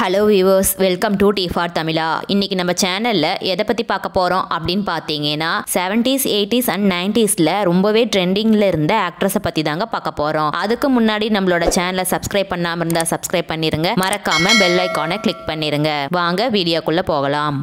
hello viewers welcome to T for Tamizha இன்னைக்கு நம்ம சேனலில் எதை பற்றி பார்க்க போகிறோம் அப்படின்னு பார்த்தீங்கன்னா செவன்டீஸ் எயிட்டிஸ் அண்ட் நைன்டிஸில் ரொம்பவே ட்ரெண்டிங்கில் இருந்த ஆக்ட்ரஸை பற்றி தாங்க பார்க்க போகிறோம் அதுக்கு முன்னாடி நம்மளோட சேனலை சப்ஸ்கிரைப் பண்ணாமல் இருந்தால் சப்ஸ்கிரைப் பண்ணிருங்க மறக்காமல் பெல் ஐக்கானை கிளிக் பண்ணிருங்க வாங்க வீடியோக்குள்ளே போகலாம்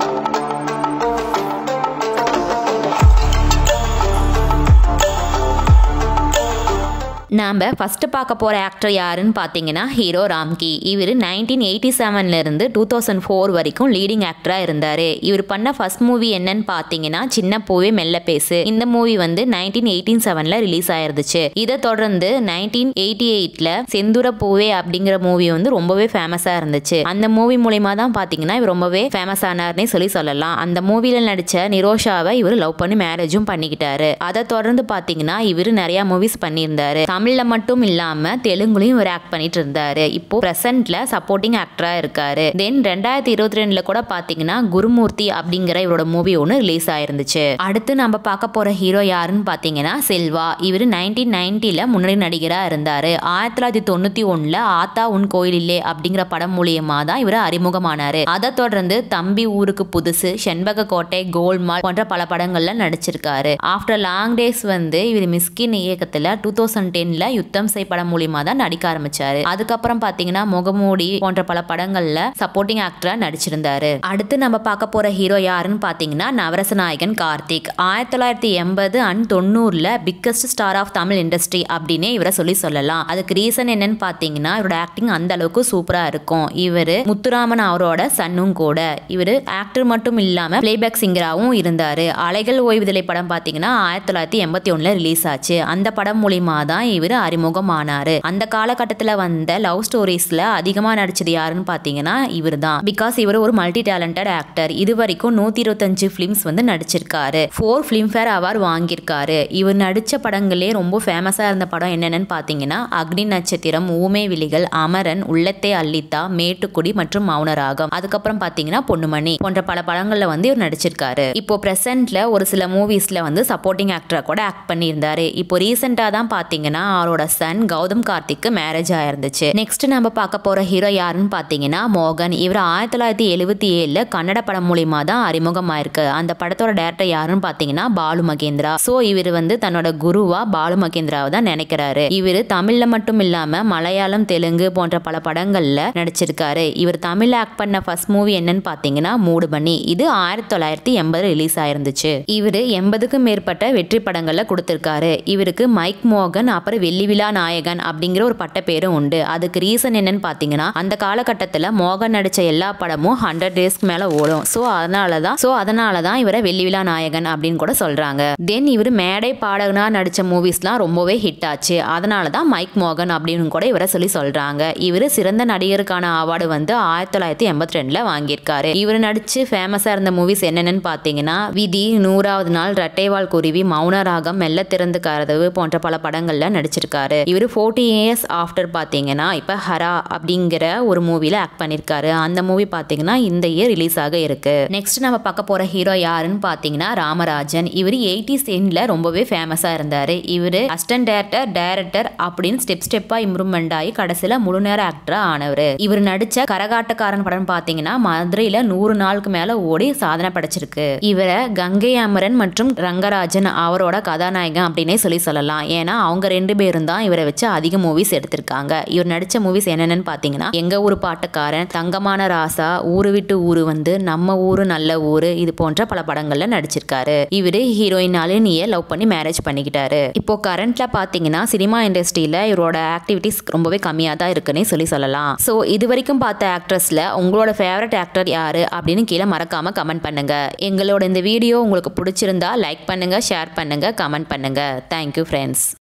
நாம் ஃபஸ்ட்டு பார்க்க போகிற ஆக்டர் யாருன்னு பார்த்தீங்கன்னா ஹீரோ ராம்கி இவர் நைன்டீன் எயிட்டி செவன்லேருந்து டூ தௌசண்ட் ஃபோர் வரைக்கும் லீடிங் ஆக்டராக இருந்தார் இவர் பண்ண ஃபர்ஸ்ட் மூவி என்னன்னு பார்த்தீங்கன்னா சின்ன பூவே மெல்ல பேசு இந்த மூவி வந்து நைன்டீன் எயிட்டீன் செவனில் ரிலீஸ் ஆயிருந்துச்சு இதை தொடர்ந்து நைன்டீன் எயிட்டி எயிட்டில் செந்துர பூவே அப்படிங்கிற மூவி வந்து ரொம்பவே ஃபேமஸாக இருந்துச்சு அந்த மூவி மூலியமாக தான் பார்த்தீங்கன்னா இவர் ரொம்பவே ஃபேமஸ் ஆனார்னே சொல்லி சொல்லலாம் அந்த மூவியில் நடித்த நிரோஷாவை இவர் லவ் பண்ணி மேரேஜும் பண்ணிக்கிட்டாரு அதை தொடர்ந்து பார்த்தீங்கன்னா இவர் நிறையா மூவிஸ் பண்ணியிருந்தாரு தமிழில் மட்டும் இல்லாமல் தெலுங்குலையும் இவர் ஆக்ட் பண்ணிட்டு இருந்தாரு இப்போ ப்ரெசென்ட்ல சப்போர்ட்டிங் ஆக்டராக இருக்காரு தென் ரெண்டாயிரத்தி இருபத்தி ரெண்டுல கூட பார்த்தீங்கன்னா குருமூர்த்தி அப்படிங்கிற இவரோட மூவி ஒன்று ரிலீஸ் ஆயிருந்துச்சு அடுத்து நம்ம பார்க்க போற ஹீரோ யாருன்னு பார்த்தீங்கன்னா செல்வா இவர் நைன்டீன் நைன்டில முன்னணி நடிகராக இருந்தாரு ஆயிரத்தி தொள்ளாயிரத்தி தொண்ணூத்தி ஒண்ணுல ஆத்தா உன் கோயில் இல்லே அப்படிங்கிற படம் மூலியமா தான் இவர் அறிமுகமானாரு அதை தொடர்ந்து தம்பி ஊருக்கு புதுசு செண்பக கோட்டை கோல்மால் போன்ற பல படங்கள்ல நடிச்சிருக்காரு ஆஃப்டர் லாங் டேஸ் வந்து இவர் மிஸ்கின் இயக்கத்துல டூ தௌசண்ட் டென்ல யுத்தம் செய் படம் மூலியமா தான் நடிக்க ஆரம்பிச்சாரு அதுக்கப்புறம் பாத்தீங்கன்னா முகமூடி போன்ற பல படங்கள்ல சப்போர்ட்டிங் ஆக்டரா நடிச்சிருந்தாரு அடுத்து நம்ம பார்க்க போற ஹீரோ யாருன்னு பாத்தீங்கன்னா நவரச நாயகன் கார்த்திக் ஆயிரத்தி தொள்ளாயிரத்தி எண்பது அண்ட் தொண்ணூறுல biggest star of Tamil industry அப்படின்னே இவரை சொல்லி சொல்லலாம் அதுக்கு ரீசன் என்னன்னு பாத்தீங்கன்னா இவரோட ஆக்டிங் அந்த அளவுக்கு சூப்பரா இருக்கும் இவர் முத்துராமன் அவரோட சன்னும் கூட இவர் ஆக்டர் மட்டும் இல்லாம பிளேபேக் சிங்கராகவும் இருந்தாரு அலைகள் ஓய்வுதலை படம் பாத்தீங்கன்னா ஆயிரத்தி தொள்ளாயிரத்தி எண்பத்தி ஒண்ணுல ரிலீஸ் ஆச்சு அந்த படம் மூலியமா தான் இவர் அறிமுகமானாரு அந்த காலகட்டத்தில் வந்த லவ் ஸ்டோரிஸ்ல அதிகமா நடிச்சது யாருன்னு பாத்தீங்கன்னா இவர் தான் பிகாஸ் இவர் ஒரு மல்டி டேலண்டட் ஆக்டர் இது வரைக்கும் நூத்தி இருபத்தஞ்சு பிலிம்ஸ் வந்து நடிச்சிருக்காரு ஃபோர் ஃபிலிம்ஃபேர் அவார்ட் வாங்கியிருக்காரு இவர் நடிச்ச படங்களே ரொம்ப ஃபேமஸா இருந்த படம் என்னென்னு பாத்தீங்கன்னா அக்னி நட்சத்திரம் ஊமை விழிகள் அமரன் உள்ளத்தை அள்ளித்தா மேட்டுக்குடி மற்றும் மௌனராகம் அதுக்கப்புறம் பாத்தீங்கன்னா பொன்னுமணி போன்ற பல படங்கள்ல வந்து இவர் நடிச்சிருக்காரு இப்போ பிரசன்ட்ல ஒரு சில மூவிஸ்ல வந்து சப்போர்ட்டிங் ஆக்டரா கூட ஆக்ட் பண்ணியிருந்தாரு இப்போ ரீசெண்டா தான் பாத்தீங்கன்னா அவரோட சன் கௌதம் கார்த்திக்கு மேரேஜ் ஆயிருந்துச்சு நெக்ஸ்ட் நம்ம பார்க்க போற ஹீரோ யாருன்னு பாத்தீங்கன்னா மோகன் இவர் ஆயிரத்தி தொள்ளாயிரத்தி எழுபத்தி ஏழுல கன்னட படம் மூலியமா தான் அறிமுகமாயிருக்கு அந்த படத்தோட டேரக்டர் யாருன்னு பாத்தீங்கன்னா பாலு மகேந்திரா சோ இவர் வந்து தன்னோட குருவா பாலு மகேந்திராவை தான் நினைக்கிறாரு இவர் தமிழ்ல மட்டும் இல்லாம மலையாளம் தெலுங்கு போன்ற பல படங்கள்ல நடிச்சிருக்காரு இவர் தமிழ்ல ஆக்ட் பண்ண ஃபர்ஸ்ட் மூவி என்னன்னு பாத்தீங்கன்னா மூடுபனி இது ஆயிரத்தி தொள்ளாயிரத்தி எண்பது ரிலீஸ் ஆயிருந்துச்சு இவர் எண்பதுக்கும் மேற்பட்ட வெற்றி படங்கள்ல கொடுத்திருக்காரு இவருக்கு மைக் மோகன் அப்புறம் வெள்ளி விழா நாயகன் அப்படிங்கிற ஒரு பட்ட பேரும் உண்டு அதுக்கு ரீசன் என்னன்னு பாத்தீங்கன்னா அந்த காலகட்டத்தில் மோகன் நடிச்ச எல்லா படமும் ஹண்ட்ரட் டேஸ்க்கு மேல ஓடும் ஸோ அதனால தான் ஸோ அதனால தான் இவரை வெள்ளி விழா நாயகன் அப்படின்னு கூட சொல்றாங்க தென் இவர் மேடை பாடகனா நடிச்ச மூவிஸ்லாம் ரொம்பவே ஹிட் ஆச்சு அதனால தான் மைக் மோகன் அப்படின்னு கூட இவரை சொல்லி சொல்றாங்க இவர் சிறந்த நடிகருக்கான அவார்டு வந்து ஆயிரத்தி தொள்ளாயிரத்தி எண்பத்தி ரெண்டுல வாங்கியிருக்காரு இவர் நடிச்சு ஃபேமஸா இருந்த மூவிஸ் என்னென்னு பாத்தீங்கன்னா விதி நூறாவது நாள் ரெட்டைவால் குருவி மௌனராகம் மெல்ல திறந்து கதவு போன்ற பல படங்கள்ல நடிச்சிருக்காரு இவர் ஃபோர்ட்டி இயர்ஸ் ஆஃப்டர் பார்த்தீங்கன்னா இப்போ ஹரா அப்படிங்கிற ஒரு மூவியில் ஆக்ட் பண்ணியிருக்காரு அந்த மூவி பார்த்தீங்கன்னா இந்த இயர் ரிலீஸ் ஆக இருக்கு நெக்ஸ்ட் நம்ம பார்க்க போகிற ஹீரோ யாருன்னு பார்த்தீங்கன்னா ராமராஜன் இவர் எயிட்டி சென்ல ரொம்பவே ஃபேமஸாக இருந்தார் இவர் அசிஸ்டன்ட் டேரக்டர் டைரக்டர் அப்படின்னு ஸ்டெப் ஸ்டெப்பாக இம்ப்ரூவ்மெண்ட் ஆகி கடைசியில் முழு நேர ஆக்டராக ஆனவர் இவர் நடித்த கரகாட்டக்காரன் படம் பார்த்தீங்கன்னா மதுரையில் நூறு நாளுக்கு மேலே ஓடி சாதனை படைச்சிருக்கு இவரை கங்கை அமரன் மற்றும் ரங்கராஜன் அவரோட கதாநாயகன் அப்படின்னே சொல்லி சொல்லலாம் ஏன்னா அவங்க ரெண்டு பேரும் தான் இவரை வச்சு அதிக மூவிஸ் எடுத்திருக்காங்க இவர் நடிச்ச மூவிஸ் என்னென்னு பார்த்தீங்கன்னா எங்க ஊர் பாட்டுக்காரன் தங்கமான ராசா ஊரு விட்டு ஊரு வந்து நம்ம ஊரு நல்ல ஊரு இது போன்ற பல படங்கள்ல நடிச்சிருக்காரு இவரு ஹீரோயின் அலினியை லவ் பண்ணி மேரேஜ் பண்ணிக்கிட்டாரு இப்போ கரண்ட்ல பாத்தீங்கன்னா சினிமா இண்டஸ்ட்ரியில இவரோட ஆக்டிவிட்டிஸ் ரொம்பவே கம்மியாக தான் இருக்குன்னே சொல்லி சொல்லலாம் ஸோ இது வரைக்கும் பார்த்த ஆக்ட்ரஸ்ல உங்களோட ஃபேவரட் ஆக்டர் யாரு அப்படின்னு கீழே மறக்காம கமெண்ட் பண்ணுங்க எங்களோட இந்த வீடியோ உங்களுக்கு பிடிச்சிருந்தா லைக் பண்ணுங்க ஷேர் பண்ணுங்க கமெண்ட் பண்ணுங்க தேங்க்யூ ஃப்ரெண்ட்ஸ்